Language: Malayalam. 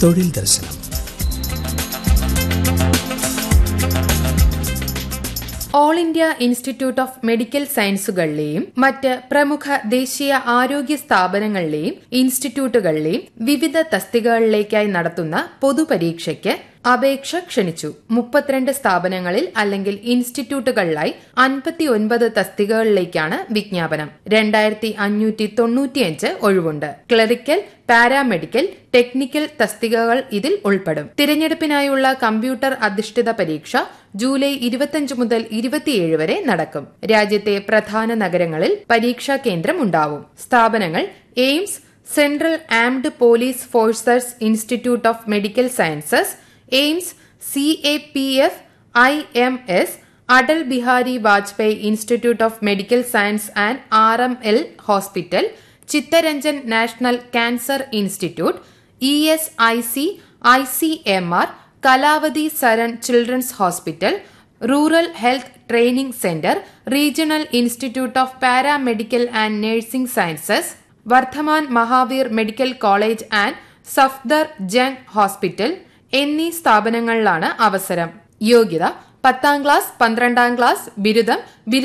തൊഴിൽ ദർശനം all India institute of medical സയൻസുകളിലെയും മറ്റ് പ്രമുഖ ദേശീയ ആരോഗ്യ സ്ഥാപനങ്ങളിലെയും ഇൻസ്റ്റിറ്റ്യൂട്ടുകളിലെയും വിവിധ തസ്തികകളിലേക്കായി നടത്തുന്ന പൊതുപരീക്ഷയ്ക്ക് അപേക്ഷ ക്ഷണിച്ചു മുപ്പത്തിരണ്ട് സ്ഥാപനങ്ങളിൽ അല്ലെങ്കിൽ ഇൻസ്റ്റിറ്റ്യൂട്ടുകളിലായി അൻപത്തിയൊൻപത് തസ്തികകളിലേക്കാണ് വിജ്ഞാപനം രണ്ടായിരത്തി അഞ്ഞൂറ്റി തൊണ്ണൂറ്റിയഞ്ച് ഒഴിവുണ്ട് ക്ലറിക്കൽ പാരാമെഡിക്കൽ ടെക്നിക്കൽ തസ്തികകൾ ഇതിൽ ഉൾപ്പെടും തിരഞ്ഞെടുപ്പിനായുള്ള കമ്പ്യൂട്ടർ അധിഷ്ഠിത പരീക്ഷ ജൂലൈ ഇരുപത്തിയഞ്ച് മുതൽ ഇരുപത്തിയേഴ് വരെ നടക്കും രാജ്യത്തെ പ്രധാന നഗരങ്ങളിൽ പരീക്ഷാ കേന്ദ്രം ഉണ്ടാവും സ്ഥാപനങ്ങൾ AIIMS central armed police forces institute of medical sciences AIIMS C A P F I M S Atal Bihari Vajpayee institute of medical science and R M L hospital Chittaranjan national cancer institute E S I C I C M R Kalawati Saran children's hospital rural health training centre regional institute of paramedical and nursing sciences Vardhman Mahavir medical college and Safdar Jung hospital എന്നീ സ്ഥാപനങ്ങളിലാണ് അവസരം യോഗ്യത പത്താം ക്ലാസ് പന്ത്രണ്ടാം ക്ലാസ് ബിരുദം ബിരുദ